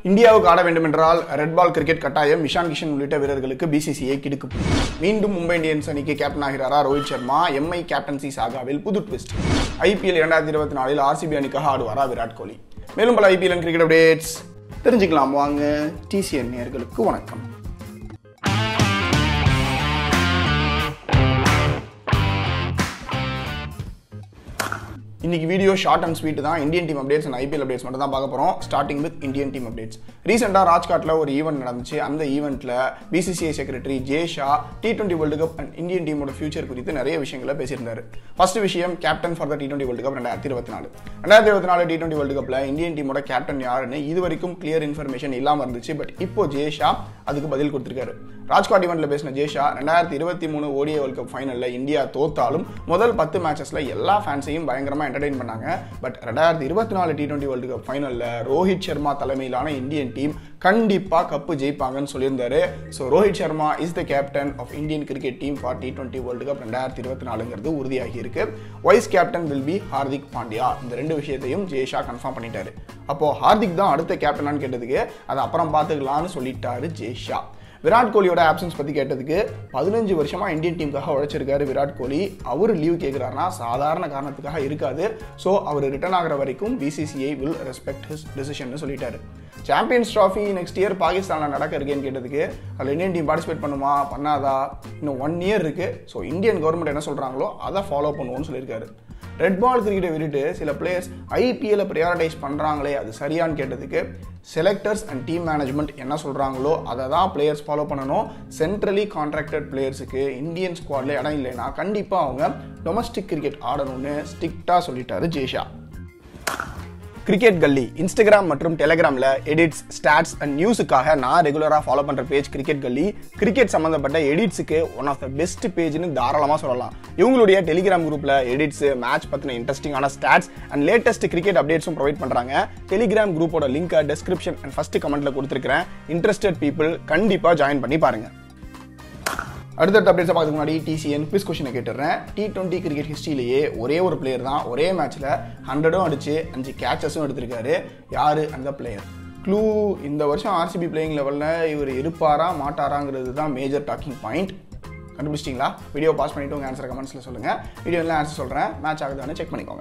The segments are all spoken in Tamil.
இந்தியாவுக்கு ஆட வேண்டுமென்றால் ரெட் பால் கிரிக்கெட் கட்டாயம் இஷான் கிஷன் உள்ளிட்ட வீரர்களுக்கு பிசிசிஐ கிடுக்கு மீண்டும் மும்பை இந்தியன்ஸ் அணிக்கு கேப்டன் ஆகிறாரா ரோஹித் சர்மா எம்ஐ கேப்டன்சி சாகாவில் புது ட்விஸ்ட் ஐபிஎல் இரண்டாயிரத்தி இருபத்தி நாலில் ஆர்சிபி அணிக்காக ஆடுவாரா விராட் கோலி மேலும் பல ஐபிஎல் கிரிக்கெட் அப்டேட்ஸ் தெரிஞ்சுக்கலாம் வாங்க டிசிஎன் நேயர்களுக்கு வணக்கம் இன்னைக்கு வீடியோ ஷார்ட் அண்ட் ஸ்வீட் தான் Indian team updates and IPL updates மட்டும் தான் பார்க்க போகிறோம் starting with Indian team updates ரீசெண்டாக ராஜ்காட்டில் ஒரு ஈவெண்ட் நடந்துச்சு அந்த ஈவெண்ட்டில் BCCI secretary Jay Shah T twenty world cup and Indian டீமோட ஃபியூச்சர் குறித்து நிறைய விஷயங்களை பேசியிருந்தாரு ஃபர்ஸ்ட் விஷயம் captain for the T twenty world cup ரெண்டாயிரத்தி இருபத்தி நாலு ரெண்டாயிரத்தி இருபத்தி நாலு டி டுவெண்ட்டி வேர்ல்டு கப்பில் இந்தியன் டீமோட கேப்டன் யாருன்னு இது வரைக்கும் கிளியர் இன்ஃபர்மேஷன் இல்லாமல் இருந்துச்சு பட் இப்போ ஜே ஷா அதுக்கு பதில் கொடுத்துருக்காரு ராஜ்காட் ஈவெண்ட்ல பேசின ஜேஷா ரெண்டாயிரத்தி இருபத்தி மூணு ஓடிஐ வேர்ல்ட் கப் ஃபைனலில் இந்தியா தோத்தாலும் முதல் பத்து மேட்சஸ்ல எல்லா ஃபேன்ஸையும் பயங்கரமா என்டர்டைன் பண்ணாங்க பட் ரெண்டாயிரத்தி இருபத்தி நாலு டி டுவெண்ட்டி வேர்ல்டு கப் ஃபைனலில் ரோஹித் சர்மா தலைமையிலான இந்தியன் டீம் கண்டிப்பா கப்பு ஜெயிப்பாங்கன்னு சொல்லியிருந்தாரு so Rohit Sharma is the captain of Indian cricket team for T twenty world cup ரெண்டாயிரத்தி இருபத்தி நாலுங்கிறது உறுதியாகி இருக்கு vice captain will be Hardik Pandya இந்த ரெண்டு விஷயத்தையும் ஜெய்ஷா கன்ஃபார்ம் பண்ணிட்டாரு அப்போ ஹார்திக் தான் அடுத்த கேப்டனான்னு கேட்டதுக்கு அதை அப்புறம் பார்த்துக்கலாம்னு சொல்லிட்டாரு ஜெய்ஷா விராட் கோலியோட ஆப்சன்ஸ் பற்றி கேட்டதுக்கு பதினஞ்சு வருஷமாக இந்தியன் டீமுக்காக உழைச்சிருக்காரு விராட் கோலி அவர் லீவ் கேட்குறாருனா சாதாரண காரணத்துக்காக இருக்காது ஸோ அவர் ரிட்டர்ன் ஆகிற வரைக்கும் BCCI will respect his decision சொல்லிட்டாரு சாம்பியன்ஸ் ட்ராஃபி நெக்ஸ்ட் இயர் பாகிஸ்தானில் நடக்க இருக்கேன்னு கேட்டதுக்கு அதில் இந்தியன் டீம் பார்ட்டிசிபேட் பண்ணுமா பண்ணாதா இன்னும் ஒன் இயர் இருக்குது ஸோ இந்தியன் கவர்மெண்ட் என்ன சொல்கிறாங்களோ அதை ஃபாலோ பண்ணுவோம்னு சொல்லியிருக்காரு ரெட் பால் கிரிக்கெட்டை விட்டுட்டு சில பிளேயர்ஸ் ஐபிஎல்லை ப்ரியாரிட்டைஸ் பண்ணுறாங்களே அது சரியான்னு கேட்டதுக்கு செலக்டர்ஸ் அண்ட் டீம் மேனேஜ்மெண்ட் என்ன சொல்கிறாங்களோ அதை தான் பிளேயர்ஸ் ஃபாலோ பண்ணணும் சென்ட்ரலி கான்ட்ராக்டட் பிளேயர்ஸுக்கு இந்தியன் ஸ்குவாடில் இடம் இல்லைன்னா கண்டிப்பாக அவங்க டொமஸ்டிக் கிரிக்கெட் ஆடணும்னு ஸ்ட்ரிக்டாக சொல்லிட்டாரு ஜெய்ஷா கிரிக்கெட் கல்லி இன்ஸ்டாகிராம் மற்றும் டெலிகிராமில் எடிட்ஸ் ஸ்டாட்ஸ் அண்ட் நியூஸுக்காக நான் ரெகுலராக ஃபாலோ பண்ணுற பேஜ் கிரிக்கெட் கல்லி கிரிக்கெட் சம்மந்தப்பட்ட எடிட்ஸுக்கு ஒன் ஆஃப் த பெஸ்ட் பேஜ்னு தாராளமாக சொல்லலாம் இவங்களுடைய டெலிகிராம் குரூப்பில் எடிட்ஸ் மேட்ச் பற்றின இன்ட்ரெஸ்டிங்கான ஸ்டாட்ஸ் அண்ட் லேட்டஸ்ட் கிரிக்கெட் அப்டேட்ஸும் ப்ரொவைட் பண்ணுறாங்க டெலிகிராம் குரூப்போட லிங்கை டிஸ்கிரிப்ஷன் அண்ட் ஃபஸ்ட் கமெண்ட்டில் கொடுத்துருக்கிறேன் இன்ட்ரெஸ்டட் பீப்புள் கண்டிப்பாக ஜாயின் பண்ணி பாருங்கள் அடுத்தடுத்த அப்டேட்ஸை பார்க்கறதுக்கு முன்னாடி டிசிஎன் குவிஸ் கொஸ்டினை கேட்டுறேன் டி டுவெண்ட்டி கிரிக்கெட் ஹிஸ்ட்ரியிலேயே ஒரே ஒரு பிளேயர் தான் ஒரே மேட்ச்சில் ஹண்ட்ரடும் அடிச்சு அஞ்சு கேச்சஸும் எடுத்திருக்காரு யாரு அந்த பிளேயர் க்ளூ இந்த வருஷம் ஆர்சிபி பிளேயிங் லெவலில் இவர் இருப்பாரா மாட்டாராங்கிறது தான் மேஜர் டாக்கிங் பாயிண்ட் கண்டுபிடிச்சிட்டிங்களா வீடியோ பாஸ் பண்ணிட்டு உங்கள் ஆன்சரை கமெண்ட்ஸில் சொல்லுங்கள் வீடியோவில் ஆன்சர் சொல்கிறேன் மேட்ச் ஆகுதான்னு செக் பண்ணிக்கோங்க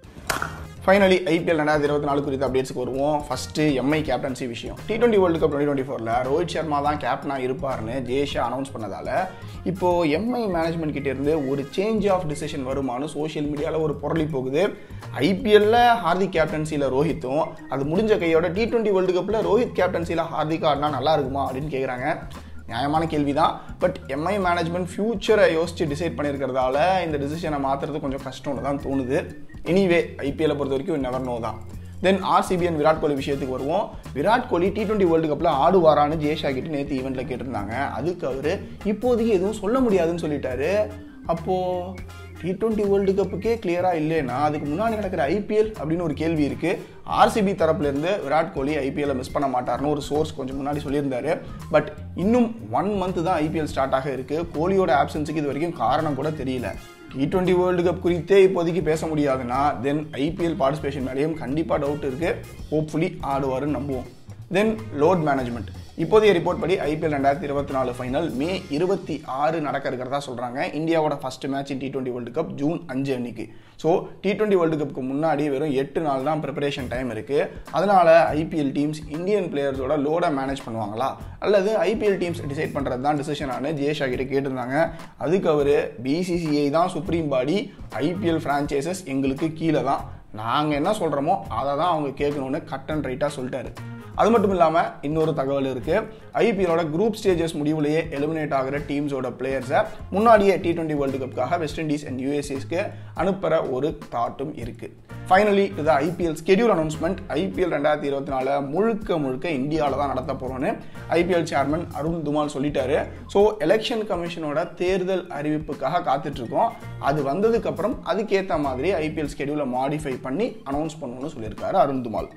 ஃபைனலி ஐபிஎல் ரெண்டாயிரத்தி இருபத்தி நாலு குறித்த அப்டேட்ஸ்க்கு வருவோம் ஃபர்ஸ்ட் எம்ஐ கேப்டன்சி விஷயம் T twenty world cup twenty twenty ஃபோரில் ரோஹித் சர்மா தான் கேப்டனாக இருப்பார்னு ஜெயஷா அனௌன்ஸ் பண்ணதால இப்போ எம்ஐ மேனேஜ்மெண்ட் கிட்ட இருந்து ஒரு சேஞ்ச் ஆஃப் டிசிஷன் வருமானு சோஷியல் மீடியாவில் ஒரு புரளி போகுது ஐபிஎல்ல ஹார்திக் கேப்டன்சியில் ரோஹித்தும் அது முடிஞ்ச கையோட டி டுவெண்ட்டி வேர்ல்டு கப்பில் ரோஹித் கேப்டன்சியில் ஹார்திக் ஆடினா நல்லா இருக்குமா அப்படின்னு கேட்குறாங்க நியாயமான கேள்வி தான் பட் எம்ஐ மேனேஜ்மெண்ட் ஃபியூச்சரை யோசிச்சு டிசைட் பண்ணியிருக்கிறதால இந்த டிசிஷனை மாற்றுறது கொஞ்சம் கஷ்டம்னு தான் தோணுது எனிவே ஐபிஎல்லை பொறுத்த வரைக்கும் நெவர் நோ தான் தென் ஆர்சிபிஎன் விராட் கோலி விஷயத்துக்கு வருவோம் விராட் கோலி டி டுவெண்ட்டி வேர்ல்டு கப்பில் ஆடுவாரான்னு ஜெயஷா கிட்ட நேற்று ஈவெண்ட்டில் கேட்டிருந்தாங்க அதுக்கு அவர் இப்போதைக்கு எதுவும் சொல்ல முடியாதுன்னு சொல்லிட்டாரு அப்போது டி டுவெண்ட்டி வேர்ல்டு கப்புக்கே கிளியராக இல்லைன்னா அதுக்கு முன்னாடி நடக்கிற ஐபிஎல் அப்படின்னு ஒரு கேள்வி இருக்குது ஆர்சிபி தரப்புலேருந்து விராட் கோலி ஐபிஎல்லை மிஸ் பண்ண மாட்டார்னு ஒரு சோர்ஸ் கொஞ்சம் முன்னாடி சொல்லியிருந்தாரு பட் இன்னும் ஒன் மந்த் தான் ஐபிஎல் ஸ்டார்ட் ஆக இருக்குது கோலியோட ஆப்சன்ஸுக்கு இது வரைக்கும் காரணம் கூட தெரியல டி டுவெண்ட்டி வேர்ல்டு கப் குறித்தே இப்போதைக்கு பேச முடியாதுன்னா தென் ஐபிஎல் பார்ட்டிசிபேஷன் மேலேயும் கண்டிப்பாக டவுட் இருக்குது ஹோப்ஃபுல்லி ஆடுவாருன்னு நம்புவோம் தென் லோட் மேனேஜ்மெண்ட் இப்போதைய ரிப்போர்ட் படி ஐபிஎல் ரெண்டாயிரத்தி இருபத்தி நாலு ஃபைனல் மே இருபத்தி ஆறு நடக்க இருக்கிறதா சொல்கிறாங்க இந்தியாவோட first match in T twenty world cup June அஞ்சு அன்னைக்கு ஸோ டி டுவெண்ட்டி வேர்ல்டு கப்புக்கு முன்னாடி வெறும் எட்டு நாள் தான் ப்ரிப்பரேஷன் டைம் இருக்குது அதனால் ஐபிஎல் டீம்ஸ் இந்தியன் பிளேயர்ஸோட லோடை மேனேஜ் பண்ணுவாங்களா அல்லது ஐபிஎல் டீம்ஸ் டிசைட் பண்ணுறது தான் டிசிஷனானு ஜெயஷா கிட்ட கேட்டிருந்தாங்க அதுக்கு அவர் பிசிசிஐ தான் சுப்ரீம் பாடி ஐபிஎல் ஃப்ரான்ச்சைசஸ் எங்களுக்கு கீழே தான் நாங்கள் என்ன சொல்கிறோமோ அதை தான் அவங்க கேட்கணும்னு கட் அண்ட் ரைட்டாக சொல்லிட்டாரு அது மட்டும் இல்லாமல் இன்னொரு தகவல் இருக்குது ஐபிஎலோட குரூப் ஸ்டேஜஸ் முடிவுலேயே எலிமினேட் ஆகிற டீம்ஸோட பிளேயர்ஸை முன்னாடியே டி டுவெண்ட்டி வேர்ல்டு கப்புக்காக வெஸ்ட் இண்டீஸ் அண்ட் யூஎஸ்ஏஸ்க்கு அனுப்புகிற ஒரு தாட்டும் இருக்குது ஃபைனலி இது ஐபிஎல் ஸ்கெடியூல் அனௌன்ஸ்மெண்ட் ஐபிஎல் ரெண்டாயிரத்தி இருபத்தி நாலு முழுக்க முழுக்க இந்தியாவில் தான் நடத்த போகிறோன்னு ஐபிஎல் சேர்மன் அருண் துமால் சொல்லிட்டாரு ஸோ எலெக்ஷன் கமிஷனோட தேர்தல் அறிவிப்புக்காக காத்துட்ருக்கோம் அது வந்ததுக்கப்புறம் அதுக்கேற்ற மாதிரி ஐபிஎல் ஸ்கெடியூலை மாடிஃபை பண்ணி அனௌன்ஸ் பண்ணணும்னு சொல்லியிருக்காரு அருண் துமால்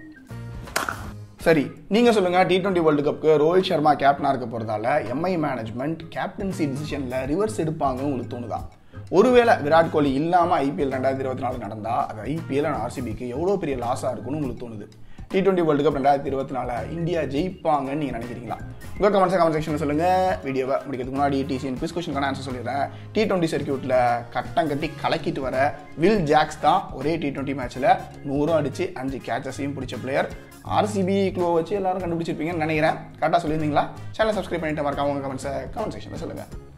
சரி நீங்க சொல்லுங்க டி டுவெண்ட்டி வேர்ல்டு கப்புக்கு ரோஹித் சர்மா கேப்டனா இருக்க போறதால எம்ஐ மேனேஜ்மெண்ட் கேப்டன்சி டிசிஷன்ல ரிவர்ஸ் எடுப்பாங்கன்னு உங்களுக்கு தோணுதா ஒருவேளை விராட் கோலி இல்லாமல் ஐபிஎல் ரெண்டாயிரத்தி இருபத்தி நாலு நடந்தால் அது ஐபிஎல் அண்ட் ஆர்சிபிக்கு எவ்வளோ பெரிய லாஸாக இருக்கும்னு உங்களுக்கு தோணுது டி டுவெண்ட்டி வேர்ல்டு கப் ரெண்டாயிரத்தி இருபத்தி நாலு இந்தியா ஜெயிப்பாங்கன்னு நீங்கள் நினைக்கிறீங்களா உங்கள் கமெண்ட்ஸ் கமெண்ட் செக்ஷனில் சொல்லுங்கள் வீடியோவை முடிக்கிறதுக்கு முன்னாடி டிசிஎன் குவிஸ் கொஸ்டினுக்கான ஆன்சர் சொல்லிடுறேன் டி டுவெண்ட்டி சர்க்கியூட்டில் கட்டம் கட்டி கலக்கிட்டு வர வில் ஜாக்ஸ் தான் ஒரே டி டுவெண்ட்டி மேட்ச்சில் நூறும் அடித்து அஞ்சு கேச்சஸையும் பிடிச்ச பிளேயர் ஆர்சிபி க்ளோ வச்சு எல்லாரும் கண்டுபிடிச்சிருப்பீங்கன்னு நினைக்கிறேன் கரெக்டாக சொல்லியிருந்தீங்களா சேனல் சப்ஸ்கிரைப் பண்ணிட்டு மறக்காம உங்கள் கமெண்ட்ஸை கமெண்ட் செக்ஷனில் சொல்லுங்கள்